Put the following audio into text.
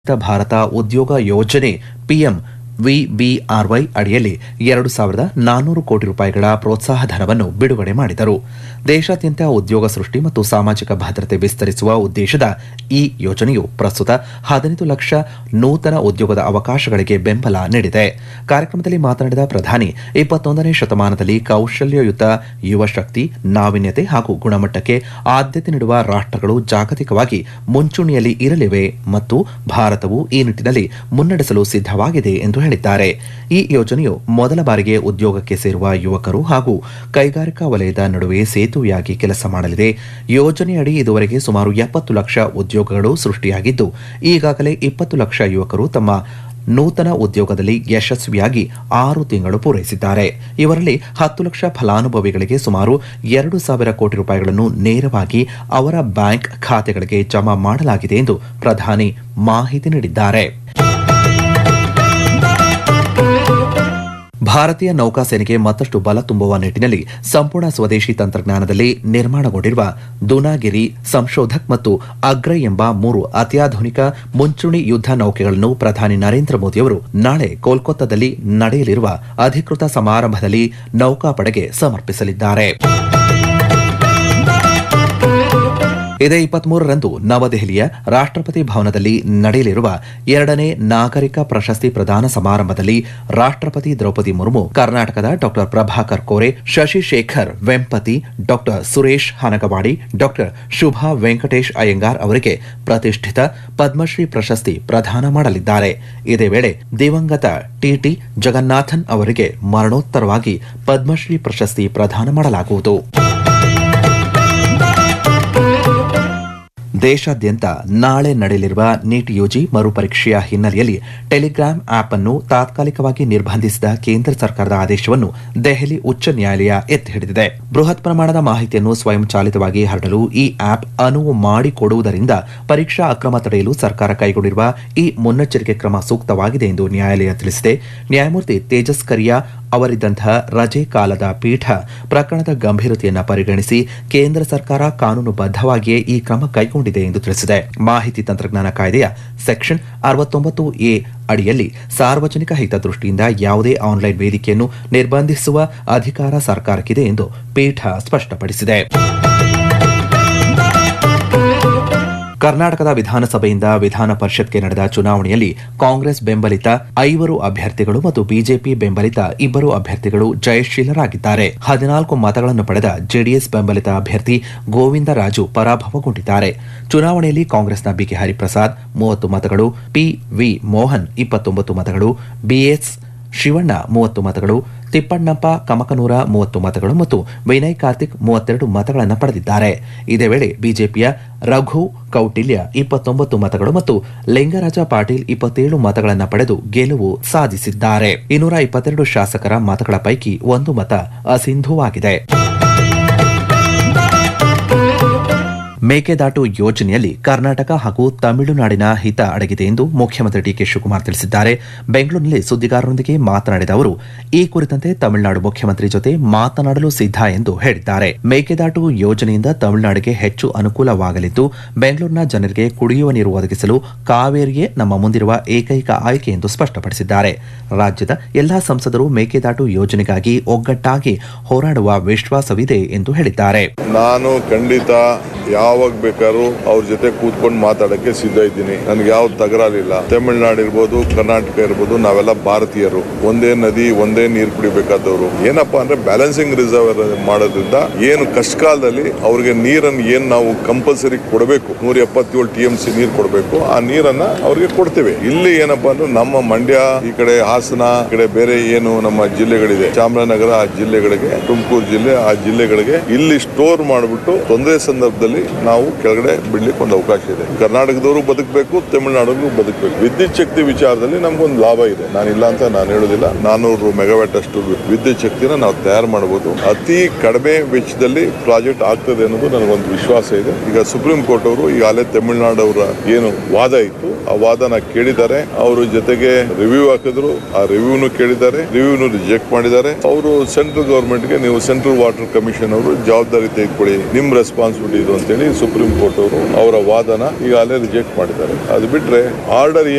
ಭಾರತ ಉದ್ಯೋಗ ಯೋಜನೆ PM VBRY ಅಡಿಯಲ್ಲಿ ಎರಡು ಸಾವಿರದ ನಾನ್ನೂರು ಕೋಟಿ ರೂಪಾಯಿಗಳ ಪ್ರೋತ್ಸಾಹ ಧನವನ್ನು ಬಿಡುಗಡೆ ಮಾಡಿದರು ದೇಶಾದ್ಯಂತ ಉದ್ಯೋಗ ಸೃಷ್ಟಿ ಮತ್ತು ಸಾಮಾಜಿಕ ಭದ್ರತೆ ವಿಸ್ತರಿಸುವ ಉದ್ದೇಶದ ಈ ಯೋಜನೆಯು ಪ್ರಸ್ತುತ ಹದಿನೈದು ಲಕ್ಷ ನೂತನ ಉದ್ಯೋಗದ ಅವಕಾಶಗಳಿಗೆ ಬೆಂಬಲ ನೀಡಿದೆ ಕಾರ್ಯಕ್ರಮದಲ್ಲಿ ಮಾತನಾಡಿದ ಪ್ರಧಾನಿ ಇಪ್ಪತ್ತೊಂದನೇ ಶತಮಾನದಲ್ಲಿ ಕೌಶಲ್ಯಯುತ ಯುವ ಶಕ್ತಿ ನಾವೀನ್ಯತೆ ಹಾಗೂ ಗುಣಮಟ್ಟಕ್ಕೆ ಆದ್ಯತೆ ನೀಡುವ ರಾಷ್ಟ್ರಗಳು ಜಾಗತಿಕವಾಗಿ ಮುಂಚೂಣಿಯಲ್ಲಿ ಇರಲಿವೆ ಮತ್ತು ಭಾರತವು ಈ ನಿಟ್ಟಿನಲ್ಲಿ ಮುನ್ನಡೆಸಲು ಸಿದ್ಧವಾಗಿದೆ ಎಂದು ಹೇಳಿದ್ದಾರೆ ಈ ಯೋಜನೆಯು ಮೊದಲ ಬಾರಿಗೆ ಉದ್ಯೋಗಕ್ಕೆ ಸೇರುವ ಯುವಕರು ಹಾಗೂ ಕೈಗಾರಿಕಾ ವಲಯದ ನಡುವೆ ಸೇತುವೆಯಾಗಿ ಕೆಲಸ ಮಾಡಲಿದೆ ಯೋಜನೆಯಡಿ ಇದುವರೆಗೆ ಸುಮಾರು ಎಪ್ಪತ್ತು ಲಕ್ಷ ಉದ್ಯೋಗಗಳು ಸೃಷ್ಟಿಯಾಗಿದ್ದು ಈಗಾಗಲೇ ಇಪ್ಪತ್ತು ಲಕ್ಷ ಯುವಕರು ತಮ್ಮ ನೂತನ ಉದ್ಯೋಗದಲ್ಲಿ ಯಶಸ್ವಿಯಾಗಿ ಆರು ತಿಂಗಳು ಪೂರೈಸಿದ್ದಾರೆ ಇವರಲ್ಲಿ ಹತ್ತು ಲಕ್ಷ ಫಲಾನುಭವಿಗಳಿಗೆ ಸುಮಾರು ಎರಡು ಸಾವಿರ ಕೋಟಿ ರೂಪಾಯಿಗಳನ್ನು ನೇರವಾಗಿ ಅವರ ಬ್ಯಾಂಕ್ ಖಾತೆಗಳಿಗೆ ಜಮಾ ಮಾಡಲಾಗಿದೆ ಎಂದು ಪ್ರಧಾನಿ ಮಾಹಿತಿ ನೀಡಿದ್ದಾರೆ ಭಾರತೀಯ ನೌಕಾಸೇನೆಗೆ ಮತ್ತಷ್ಟು ಬಲ ತುಂಬುವ ನಿಟ್ಟಿನಲ್ಲಿ ಸಂಪೂರ್ಣ ಸ್ವದೇಶಿ ತಂತ್ರಜ್ಞಾನದಲ್ಲಿ ನಿರ್ಮಾಣಗೊಂಡಿರುವ ದುನಾಗಿರಿ ಸಂಶೋಧಕ್ ಮತ್ತು ಅಗ್ರ ಎಂಬ ಮೂರು ಅತ್ಯಾಧುನಿಕ ಮುಂಚೂಣಿ ಯುದ್ಧ ನೌಕೆಗಳನ್ನು ಪ್ರಧಾನಿ ನರೇಂದ್ರ ಮೋದಿಯವರು ನಾಳೆ ಕೋಲ್ಕತ್ತಾದಲ್ಲಿ ನಡೆಯಲಿರುವ ಅಧಿಕೃತ ಸಮಾರಂಭದಲ್ಲಿ ನೌಕಾಪಡೆಗೆ ಸಮರ್ಪಿಸಲಿದ್ದಾರೆ ಇದೇ ಇಪ್ಪತ್ಮೂರರಂದು ನವದೆಹಲಿಯ ರಾಷ್ಟ್ರಪತಿ ಭವನದಲ್ಲಿ ನಡೆಯಲಿರುವ ಎರಡನೇ ನಾಗರಿಕ ಪ್ರಶಸ್ತಿ ಪ್ರದಾನ ಸಮಾರಂಭದಲ್ಲಿ ರಾಷ್ಟ್ರಪತಿ ದ್ರೌಪದಿ ಮುರ್ಮು ಕರ್ನಾಟಕದ ಡಾ ಪ್ರಭಾಕರ್ ಕೋರೆ ಶಶಿಶೇಖರ್ ವೆಂಪತಿ ಡಾ ಸುರೇಶ್ ಹನಗವಾಡಿ ಡಾ ಶುಭಾ ವೆಂಕಟೇಶ್ ಅಯ್ಯಂಗಾರ್ ಅವರಿಗೆ ಪ್ರತಿಷ್ಠಿತ ಪದ್ಮಶ್ರೀ ಪ್ರಶಸ್ತಿ ಪ್ರದಾನ ಮಾಡಲಿದ್ದಾರೆ ಇದೇ ವೇಳೆ ದಿವಂಗತ ಟಿಟಿ ಜಗನ್ನಾಥನ್ ಅವರಿಗೆ ಮರಣೋತ್ತರವಾಗಿ ಪದ್ಮಶ್ರೀ ಪ್ರಶಸ್ತಿ ಪ್ರದಾನ ಮಾಡಲಾಗುವುದು ದೇಶಾದ್ಯಂತ ನಾಳೆ ನಡೆಯಲಿರುವ ನೀಟ್ ಯುಜಿ ಮರುಪರೀಕ್ಷೆಯ ಹಿನ್ನೆಲೆಯಲ್ಲಿ ಟೆಲಿಗ್ರಾಮ್ ಆಪ್ ಅನ್ನು ತಾತ್ಕಾಲಿಕವಾಗಿ ನಿರ್ಬಂಧಿಸಿದ ಕೇಂದ್ರ ಸರ್ಕಾರದ ಆದೇಶವನ್ನು ದೆಹಲಿ ಉಚ್ಚ ನ್ಯಾಯಾಲಯ ಎತ್ತಿ ಹಿಡಿದಿದೆ ಬೃಹತ್ ಪ್ರಮಾಣದ ಮಾಹಿತಿಯನ್ನು ಸ್ವಯಂಚಾಲಿತವಾಗಿ ಹರಡಲು ಈ ಆಪ್ ಅನುವು ಮಾಡಿಕೊಡುವುದರಿಂದ ಪರೀಕ್ಷಾ ಅಕ್ರಮ ತಡೆಯಲು ಸರ್ಕಾರ ಕೈಗೊಂಡಿರುವ ಈ ಮುನ್ನೆಚ್ಚರಿಕೆ ಕ್ರಮ ಸೂಕ್ತವಾಗಿದೆ ಎಂದು ನ್ಯಾಯಾಲಯ ತಿಳಿಸಿದೆ ನ್ಯಾಯಮೂರ್ತಿ ತೇಜಸ್ ಕರಿಯಾ ಅವರಿದ್ದಂತಹ ರಜೆ ಕಾಲದ ಪೀಠ ಪ್ರಕರಣದ ಗಂಭೀರತೆಯನ್ನು ಪರಿಗಣಿಸಿ ಕೇಂದ್ರ ಸರ್ಕಾರ ಕಾನೂನುಬದ್ಧವಾಗಿಯೇ ಈ ಕ್ರಮ ಕೈಗೊಂಡಿದೆ ಎಂದು ತಿಳಿಸಿದೆ ಮಾಹಿತಿ ತಂತ್ರಜ್ಞಾನ ಕಾಯ್ದೆಯ ಸೆಕ್ಷನ್ ಅರವತ್ತೊಂಬತ್ತು ಎ ಅಡಿಯಲ್ಲಿ ಸಾರ್ವಜನಿಕ ಹಿತದೃಷ್ಟಿಯಿಂದ ಯಾವುದೇ ಆನ್ಲೈನ್ ವೇದಿಕೆಯನ್ನು ನಿರ್ಬಂಧಿಸುವ ಅಧಿಕಾರ ಸರ್ಕಾರಕ್ಕಿದೆ ಎಂದು ಪೀಠ ಸ್ಪಷ್ಟಪಡಿಸಿದೆ ಕರ್ನಾಟಕದ ವಿಧಾನಸಭೆಯಿಂದ ವಿಧಾನ ಪರಿಷತ್ಗೆ ನಡೆದ ಚುನಾವಣೆಯಲ್ಲಿ ಕಾಂಗ್ರೆಸ್ ಬೆಂಬಲಿತ ಐವರು ಅಭ್ಯರ್ಥಿಗಳು ಮತ್ತು ಬಿಜೆಪಿ ಬೆಂಬಲಿತ ಇಬ್ಬರು ಅಭ್ಯರ್ಥಿಗಳು ಜಯಶೀಲರಾಗಿದ್ದಾರೆ ಹದಿನಾಲ್ಕು ಮತಗಳನ್ನು ಪಡೆದ ಜೆಡಿಎಸ್ ಬೆಂಬಲಿತ ಅಭ್ಯರ್ಥಿ ಗೋವಿಂದರಾಜು ಪರಾಭವಗೊಂಡಿದ್ದಾರೆ ಚುನಾವಣೆಯಲ್ಲಿ ಕಾಂಗ್ರೆಸ್ನ ಬಿಕೆ ಹರಿಪ್ರಸಾದ್ ಮೂವತ್ತು ಮತಗಳು ಪಿವಿ ಮೋಹನ್ ಇಪ್ಪತ್ತೊಂಬತ್ತು ಮತಗಳು ಬಿಎಸ್ ಶಿವಣ್ಣ ಮೂವತ್ತು ಮತಗಳು ತಿಪ್ಪಣ್ಣಪ್ಪ ಕಮಕನೂರ ಮೂವತ್ತು ಮತಗಳು ಮತ್ತು ವಿನಯ್ ಕಾರ್ತಿಕ್ ಮೂವತ್ತೆರಡು ಮತಗಳನ್ನು ಪಡೆದಿದ್ದಾರೆ ಇದೇ ವೇಳೆ ಬಿಜೆಪಿಯ ರಘು ಕೌಟಿಲ್ಯ ಇಪ್ಪತ್ತೊಂಬತ್ತು ಮತಗಳು ಮತ್ತು ಲಿಂಗರಾಜ ಪಾಟೀಲ್ ಇಪ್ಪತ್ತೇಳು ಮತಗಳನ್ನು ಪಡೆದು ಗೆಲುವು ಸಾಧಿಸಿದ್ದಾರೆ ಇನ್ನೂರ ಇಪ್ಪತ್ತೆರಡು ಶಾಸಕರ ಮತಗಳ ಪೈಕಿ ಒಂದು ಮತ ಅಸಿಂಧುವಾಗಿದೆ ಮೇಕೆದಾಟು ಯೋಜನೆಯಲ್ಲಿ ಕರ್ನಾಟಕ ಹಾಗೂ ತಮಿಳುನಾಡಿನ ಹಿತ ಅಡಗಿದೆ ಎಂದು ಮುಖ್ಯಮಂತ್ರಿ ಡಿಕೆ ಶಿವಕುಮಾರ್ ತಿಳಿಸಿದ್ದಾರೆ ಬೆಂಗಳೂರಿನಲ್ಲಿ ಸುದ್ದಿಗಾರರೊಂದಿಗೆ ಮಾತನಾಡಿದ ಅವರು ಈ ಕುರಿತಂತೆ ತಮಿಳುನಾಡು ಮುಖ್ಯಮಂತ್ರಿ ಜೊತೆ ಮಾತನಾಡಲು ಸಿದ್ಧ ಎಂದು ಹೇಳಿದ್ದಾರೆ ಮೇಕೆದಾಟು ಯೋಜನೆಯಿಂದ ತಮಿಳುನಾಡಿಗೆ ಹೆಚ್ಚು ಅನುಕೂಲವಾಗಲಿದ್ದು ಬೆಂಗಳೂರಿನ ಜನರಿಗೆ ಕುಡಿಯುವ ನೀರು ಒದಗಿಸಲು ಕಾವೇರಿಯೇ ನಮ್ಮ ಮುಂದಿರುವ ಏಕೈಕ ಆಯ್ಕೆ ಎಂದು ಸ್ಪಷ್ಟಪಡಿಸಿದ್ದಾರೆ ರಾಜ್ಯದ ಎಲ್ಲಾ ಸಂಸದರು ಮೇಕೆದಾಟು ಯೋಜನೆಗಾಗಿ ಒಗ್ಗಟ್ಟಾಗಿ ಹೋರಾಡುವ ವಿಶ್ವಾಸವಿದೆ ಎಂದು ಹೇಳಿದ್ದಾರೆ ನಾನು ಖಂಡಿತ ಯಾವಾಗ ಬೇಕಾದ್ರೂ ಅವ್ರ ಜೊತೆ ಕೂತ್ಕೊಂಡು ಮಾತಾಡಕ್ಕೆ ಸಿದ್ಧ ಇದ್ದೀನಿ ನನ್ಗೆ ಯಾವ ತಕರಾರಿಲ್ಲ ತಮಿಳ್ನಾಡು ಇರ್ಬೋದು ಕರ್ನಾಟಕ ಇರ್ಬೋದು ನಾವೆಲ್ಲ ಭಾರತೀಯರು ಒಂದೇ ನದಿ ಒಂದೇ ನೀರು ಕುಡಿಬೇಕಾದವರು ಏನಪ್ಪಾ ಅಂದ್ರೆ ಬ್ಯಾಲೆನ್ಸಿಂಗ್ ರಿಸರ್ವ್ ಮಾಡೋದ್ರಿಂದ ಏನು ಕಷ್ಟ ಕಾಲದಲ್ಲಿ ಅವ್ರಿಗೆ ನೀರನ್ನು ಏನ್ ನಾವು ಕಂಪಲ್ಸರಿ ಕೊಡಬೇಕು ನೂರ ಎಪ್ಪತ್ತೇಳು ಟಿ ಎಂ ಸಿ ನೀರು ಕೊಡಬೇಕು ಆ ನೀರನ್ನ ಅವ್ರಿಗೆ ಕೊಡ್ತೇವೆ ಇಲ್ಲಿ ಏನಪ್ಪಾ ಅಂದ್ರೆ ನಮ್ಮ ಮಂಡ್ಯ ಈ ಕಡೆ ಹಾಸನ ಈ ಕಡೆ ಬೇರೆ ಏನು ನಮ್ಮ ಜಿಲ್ಲೆಗಳಿದೆ ಚಾಮರಾಜನಗರ ಆ ಜಿಲ್ಲೆಗಳಿಗೆ ತುಮಕೂರು ಜಿಲ್ಲೆ ಆ ಜಿಲ್ಲೆಗಳಿಗೆ ಇಲ್ಲಿ ಸ್ಟೋರ್ ಮಾಡಿಬಿಟ್ಟು ತೊಂದರೆ ಸಂದರ್ಭದಲ್ಲಿ ನಾವು ಕೆಳಗಡೆ ಬಿಡ್ಲಿಕ್ಕೆ ಒಂದು ಅವಕಾಶ ಇದೆ ಕರ್ನಾಟಕದವರು ಬದುಕಬೇಕು ತಮಿಳುನಾಡಿಗೂ ಬದುಕಬೇಕು ವಿದ್ಯುತ್ ಶಕ್ತಿ ವಿಚಾರದಲ್ಲಿ ನಮ್ಗೊಂದು ಲಾಭ ಇದೆ ನಾನಿಲ್ಲ ಅಂತ ನಾನು ಹೇಳೋದಿಲ್ಲ ನಾನೂರು ಮೆಗಾವ್ಯಾಟ್ ಅಷ್ಟು ವಿದ್ಯುತ್ ಶಕ್ತಿನ ನಾವು ತಯಾರು ಮಾಡಬಹುದು ಅತಿ ಕಡಿಮೆ ವೆಚ್ಚದಲ್ಲಿ ಪ್ರಾಜೆಕ್ಟ್ ಆಗ್ತದೆ ಅನ್ನೋದು ನನಗೊಂದು ವಿಶ್ವಾಸ ಇದೆ ಈಗ ಸುಪ್ರೀಂ ಕೋರ್ಟ್ ಅವರು ಈಗಾಗಲೇ ತಮಿಳುನಾಡು ಅವರ ಏನು ವಾದ ಇತ್ತು ಆ ವಾದನ ಕೇಳಿದ್ದಾರೆ ಅವರು ಜೊತೆಗೆ ರಿವ್ಯೂ ಹಾಕಿದ್ರು ಆ ರಿವ್ಯೂನು ಕೇಳಿದ್ದಾರೆ ರಿವ್ಯೂನು ರಿಜೆಕ್ಟ್ ಮಾಡಿದ್ದಾರೆ ಅವರು ಸೆಂಟ್ರಲ್ ಗವರ್ಮೆಂಟ್ ಗೆ ನೀವು ಸೆಂಟ್ರಲ್ ವಾಟರ್ ಕಮಿಷನ್ ಅವರು ಜವಾಬ್ದಾರಿ ತೆಗೆದುಕೊಳ್ಳಿ ನಿಮ್ ರೆಸ್ಪಾನ್ಸಿಬಿಲಿಟಿ ಇದು ಅಂತೇಳಿ ಸುಪ್ರೀಂ ಕೋರ್ಟ್ ಅವರು ಅವರ ವಾದನ ಈಗಾಗಲೇ ರಿಜೆಕ್ಟ್ ಮಾಡಿದ್ದಾರೆ ಅದು ಬಿಟ್ರೆ ಆರ್ಡರ್